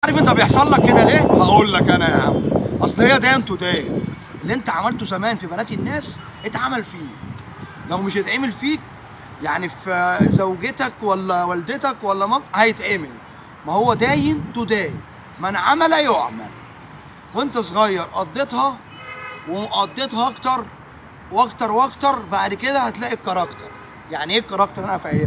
عارف انت بيحصل لك كده ليه هقول لك انا يا عم اصل هي دين تو دين اللي انت عملته زمان في بنات الناس اتعمل فيك لو مش هيتعمل فيك يعني في زوجتك ولا والدتك ولا مامتك هيتعمل ما هو داين تو داين من عمل يعمل وانت صغير قضيتها وقضيتها اكتر واكتر واكتر بعد كده هتلاقي الكاركتر يعني ايه الكاركتر انا فاهمك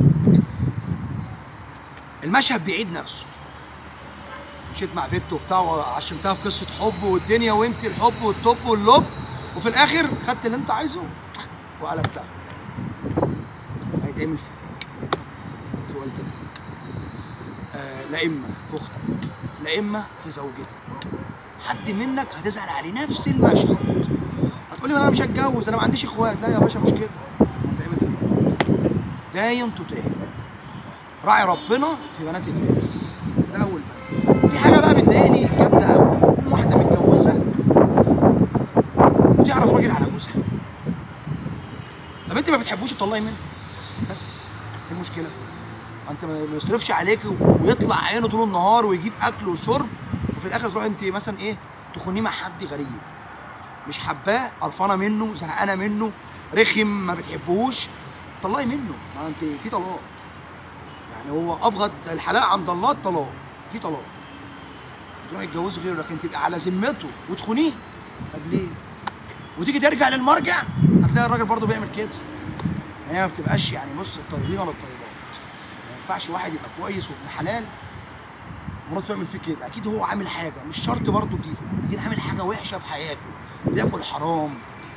المشهد بيعيد نفسه مشيت مع بنت وبتاع وعشمتها في قصه حب والدنيا وانت الحب والطب واللب وفي الاخر خدت اللي انت عايزه وقلبتها هيتعمل فيك في والدتك آه لا اما في اختك لا اما في زوجتك حد منك هتزعل عليه نفس المشهد هتقولي ما انا مش هتجوز انا ما عنديش اخوات لا يا باشا مش كده هتعمل فيك داين تو داين راعي ربنا في بنات الناس ده اول بقى في حاجه بقى بتضايقني جامده قوي واحده متجوزه وتعرف راجل على جوزها طب انت ما بتحبوش تطلعي منه بس ايه المشكله ما انت ما يصرفش عليك ويطلع عينه طول النهار ويجيب اكل وشرب وفي الاخر تروح انت مثلا ايه تخونيه مع حد غريب مش حباه قرفانه منه زهقانه منه رخم ما بتحبوش طلعي منه ما انت في طلاق يعني هو ابغض الحلال عند الله الطلاق في طلاق تروح تتجوز غيره لكن تبقى على ذمته وتخونيه طب ليه؟ وتيجي ترجع للمرجع هتلاقي الراجل برضه بيعمل كده هي ما بتبقاش يعني بص الطيبين ولا الطيبات ما ينفعش واحد يبقى كويس وابن حلال مراته تعمل فيه كده اكيد هو عامل حاجه مش شرط برضه دي اكيد عامل حاجه وحشه في حياته بياكل حرام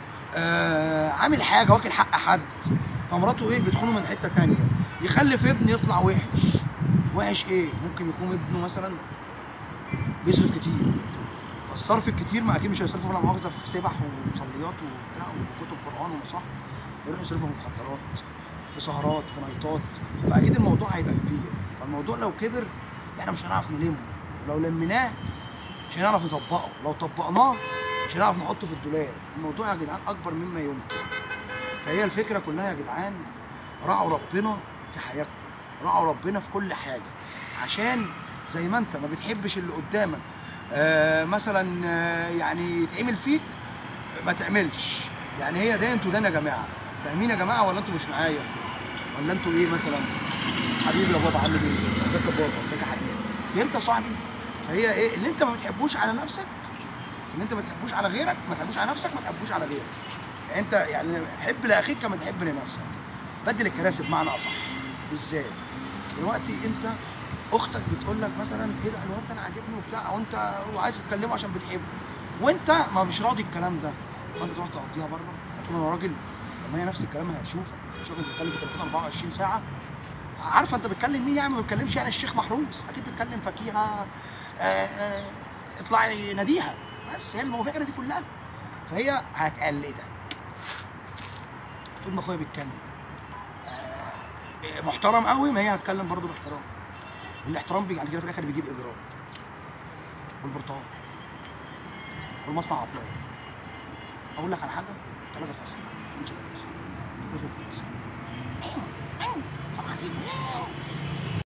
آه عامل حاجه واكل حق حد فمراته ايه بتخونه من حته تانية يخلف ابن يطلع وحش وحش ايه ممكن يكون ابنه مثلا بيصرف كتير فالصرف الكتير ما اكيد مش هيصرفه ولا مؤاخذه في سبح ومصليات وبتاع وكتب قران ومصح يروح يصرفه في مخدرات في سهرات في نايتات فاكيد الموضوع هيبقى كبير فالموضوع لو كبر احنا مش هنعرف نلمه ولو لميناه مش هنعرف نطبقه لو طبقناه مش هنعرف نحطه في الدولاب الموضوع يا جدعان اكبر مما يمكن فهي الفكره كلها يا جدعان راعوا ربنا في حياتكم راعوا ربنا في كل حاجه عشان زي ما انت ما بتحبش اللي قدامك آه مثلا آه يعني يتعمل فيك ما تعملش يعني هي ده انتوا ده يا جماعه فاهمين يا جماعه ولا انتوا مش معايا ولا انتوا ايه مثلا حبيبي يا بابا عامل ايه ازيك يا بابا ازيك يا حبيبي فهمت يا صاحبي فهي ايه اللي انت ما بتحبوش على نفسك اللي انت ما تحبوش على غيرك ما تحبوش على نفسك ما تحبوش على غيرك يعني انت يعني حب لاخيك كما تحب لنفسك بدل الكراسي بمعنى اصح ازاي دلوقتي انت اختك بتقول لك مثلا ايه ده الواد ده انا عاجبني وبتاع او انت وعايز تكلمه عشان بتحبه وانت ما مش راضي الكلام ده فانت تروح تقضيها بره هتقول انا راجل طب ما هي نفس الكلام هتشوفك مش راجل بيتكلم في التليفون 24 ساعه عارفه انت بتكلم مين يعني ما بتكلمش يعني الشيخ محروس اكيد بتكلم فكيهه آه، آه، اطلعي ناديها بس هي الفكره دي كلها فهي هتقلدك طول ما اخويا بيتكلم آه، محترم قوي ما هي هتكلم برضه باحترام الاحترام بيجي يعني كده في الاخر بيجيب اجرام والبرتقال والمصنع عطلان اقول لك على حاجه ثلاثه فصل انت بس تخش تبص سلام عليكم